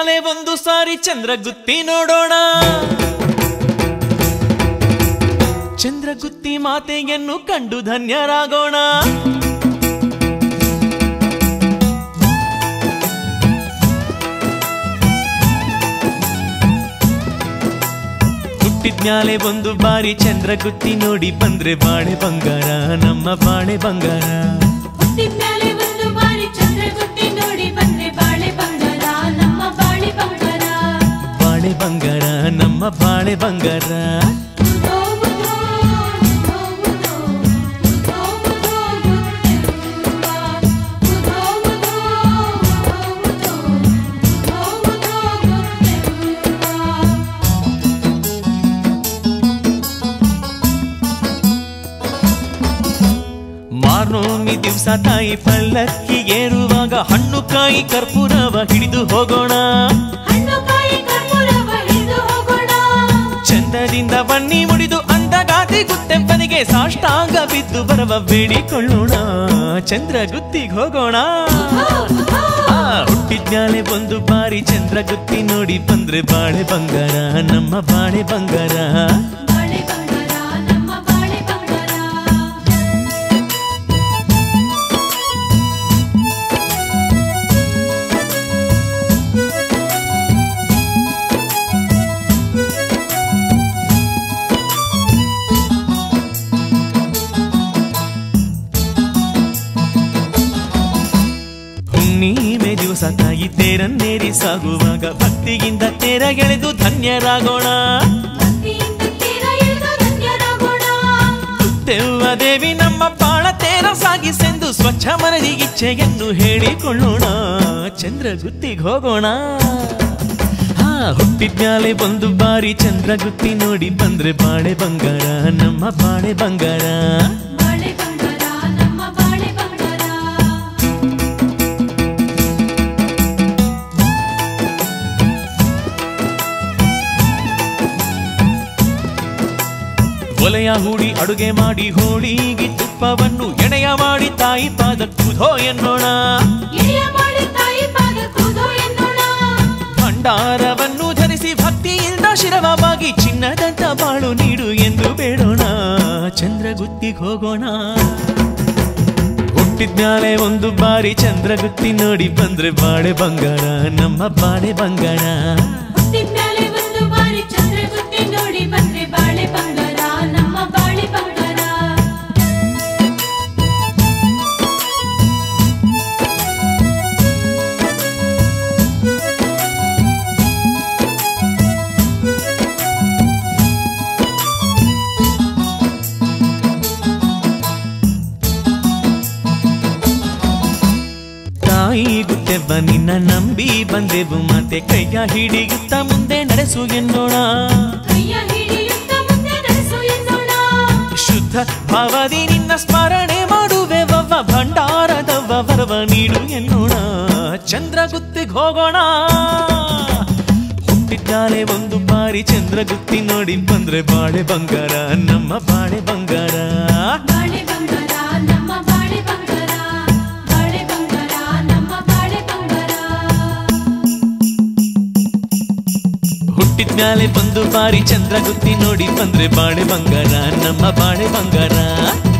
ಹುಟ್ಟಿದ್ಮ್ಯಾಲೆ ಒಂದು ಸಾರಿ ಚಂದ್ರ ಗುತ್ತಿ ನೋಡೋಣ ಚಂದ್ರಗುತ್ತಿ ಮಾತೆಯನ್ನು ಕಂಡು ಧನ್ಯರಾಗೋಣ ಹುಟ್ಟಿದ್ಮ್ಯಾಲೆ ಒಂದು ಬಾರಿ ಚಂದ್ರಗುತ್ತಿ ನೋಡಿ ಬಂದ್ರೆ ಬಾಳೆ ಬಂಗಾರ ನಮ್ಮ ಬಾಳೆ ಬಂಗಾರ ಹುಟ್ಟಿದ್ಮ್ಯಾಲೆ ಒಂದು ಬಾರಿ ಚಂದ್ರಗುತ್ತಿ ನೋಡಿ ಬಂದ್ರೆ ಬಾಳೆ ಬಂಗಾರ ನಮ್ಮ ಬಾಳೆ ಬಂಗಾರ ಬಾಳೆ ಬಂಗಾರ ನಮ್ಮ ಬಾಳೆ ಬಂಗಾರ ಉದೋ ಉದೋ, ಉದೋ ಉದೋ, ಉದೋ ಉದೋ ಗುತ್ತೆವ್ವ. ಉದೋ ಉದೋ, ಉದೋ ಉದೋ, ಉದೋ ಉದೋ ಗುತ್ತೆವ್ವ. ಮಾರ್ನೋಮಿ ದಿವ್ಸ ತಾಯಿ ಪಲ್ಲಕ್ಕಿ ಏರುವಾಗ ಹಣ್ಣು ಕಾಯಿ ಕರ್ಪೂರವ ಹಿಡಿದು ಹೋಗೋಣ ಹಣ್ಣು ಕಾಯಿ ಕರ್ಪೂರವ ಹಿಡಿದು ಹೋಗೋಣ ಚಂದದಿಂದ ಬನ್ನಿ ಮುಡಿದು ಅಂದಗಾತಿ ಗುತ್ತೆಪ್ಪನಿಗೆ ಸಾಷ್ಟಾಂಗ ಬಿದ್ದು ಬರವ ಬೇಡಿಕೊಳ್ಳೋಣ ಚಂದ್ರ ಗುತ್ತಿಗೆ ಹೋಗೋಣ ಉದೋ ಉದೋ. ಆ ಹುಟ್ಟಿದ್ಮ್ಯಾಲೆ ಒಂದು ಬಾರಿ ಚಂದ್ರ ಗುತ್ತಿ ನೋಡಿ ಬಂದ್ರೆ ಬಾಳೆ ಬಂಗಾರ ನಮ್ಮ ಬಾಳೆ ಬಂಗಾರ ಬಾಳೆ ಬಂಗಾರ ನಮ್ಮ ಬಾಳೆ ಬಂಗಾರ ಹುಣ್ಣಿಮೆ ದಿವಸ ತಾಯಿ ತೇರನ್ನೇರಿ ಸಾಗುವಾಗ ಭಕ್ತಿಯಿಂದ ತೇರಗೆಳೆದು ಧನ್ಯರಾಗೋಣ ಭಕ್ತಿಯಿಂದ ತೀರ ಇಳಿದು ಧನ್ಯರಾಗೋಣ ದೆವ್ವ ದೇವಿ ನಮ್ಮ ಬಾಳ ತೇರ ಸಾಗಿಸೆಂದು ಸ್ವಚ್ಛ ಮನದಿಗಿಚ್ಛೆಯನ್ನು ಹೇಳಿಕೊಳ್ಳೋಣ ಚಂದ್ರ ಗುತ್ತಿಗೆ ಹೋಗೋಣ ಹಾ ಹುಟ್ಟಿದ್ಮ್ಯಾಲೆ ಒಂದು ಬಾರಿ ಚಂದ್ರ ಗುತ್ತಿ ನೋಡಿ ಬಂದ್ರೆ ಬಾಳೆ ಬಂಗಾರ ನಮ್ಮ ಬಾಳೆ ಬಂಗಾರ ಬಾಳೆ ಬಂಗಾರ ನಮ್ಮ ಬಾಳೆ ಬಂಗಾರ ಒಲೆಯ ಹೂಡಿ ಅಡುಗೆ ಮಾಡಿ ಹೋಳಿಗೆ ತುಪ್ಪವನ್ನು ಎಣೆಯ ಮಾಡಿ ತಾಯಿ ಪಾದ ಕುಧೋ ಎನ್ನೋಣ ಎಳೆಯ ಮಾಡಿ ತಾಯಿ ಪಾದ ಕೂದೋ ಎನ್ನೋಣ ಭಂಡಾರವನ್ನು ಧರಿಸಿ ಭಕ್ತಿಯಿಂದ ಶಿರವಾಗಿ ಚಿನ್ನದಂತ ಬಾಳು ನೀಡು ಎಂದು ಬೇಡೋಣ ಚಂದ್ರಗುತ್ತಿಗೆ ಹೋಗೋಣ ಹುಟ್ಟಿದ್ಮ್ಯಾಲೆ ಒಂದು ಬಾರಿ ಚಂದ್ರಗುತ್ತಿ ನೋಡಿ ಬಂದ್ರೆ ಬಾಳೆ ಬಂಗಾರ ನಮ್ಮ ಬಾಳೆ ಬಂಗಾರ ಹುಟ್ಟಿದ್ಮ್ಯಾಲೆ ಒಂದು ಬಾರಿ ಚಂದ್ರಗುತ್ತಿ ನೋಡಿ ಬಂದ್ರೆ ಬಾಳೆ ಬಂಗಾರ ನಮ್ಮ ಬಾಳೆ ಬಂಗಾರ ತಾಯಿ ಗುತ್ತೆಬ್ಬ ನಿನ್ನ ನಂಬಿ ಬಂದೆವು ಮತ್ತೆ ಕೈಯ ಹಿಡಿಯುತ್ತ ಮುಂದೆ ನಡೆಸು ಎನ್ನೋಣ ಕೈಯ ಹಿಡಿಯುತ್ತ ಮುಂದೆ ನಡೆಸು ಎನ್ನೋಣ ಶುದ್ಧ ಭಾವದಿ ನಿನ್ನ ಸ್ಮರಣೆ ಮಾಡುವೆ ವವ್ವ ಭಂಡಾರದವ್ವ ವರವ ನೀಡು ಎನ್ನೋಣ ಚಂದ್ರಗುತ್ತಿಗೆ ಹೋಗೋಣ ಹುಟ್ಟಿದ್ದಾಲೆ ಒಂದು ಬಾರಿ ಚಂದ್ರಗುತ್ತಿ ನೋಡಿ ಬಂದ್ರೆ ಬಾಳೆ ಬಂಗಾರ ನಮ್ಮ ಬಾಳೆ ಬಂಗಾರ ಬಾಳೆ ಬಂಗಾರ ನಮ್ಮ ಬಾಳೆ ಬಂಗಾರ ಬಾಳೆ ಬಂಗಾರ ನಮ್ಮ ಬಾಳೆ ಬಂಗಾರ ಹುಟ್ಟಿದ್ಮ್ಯಾಲೆ ಒಂದು ಬಾರಿ ಚಂದ್ರಗುತ್ತಿ ನೋಡಿ ಬಂದ್ರೆ ಬಾಳೆ ಬಂಗಾರ ನಮ್ಮ ಬಾಳೆ ಬಂಗಾರ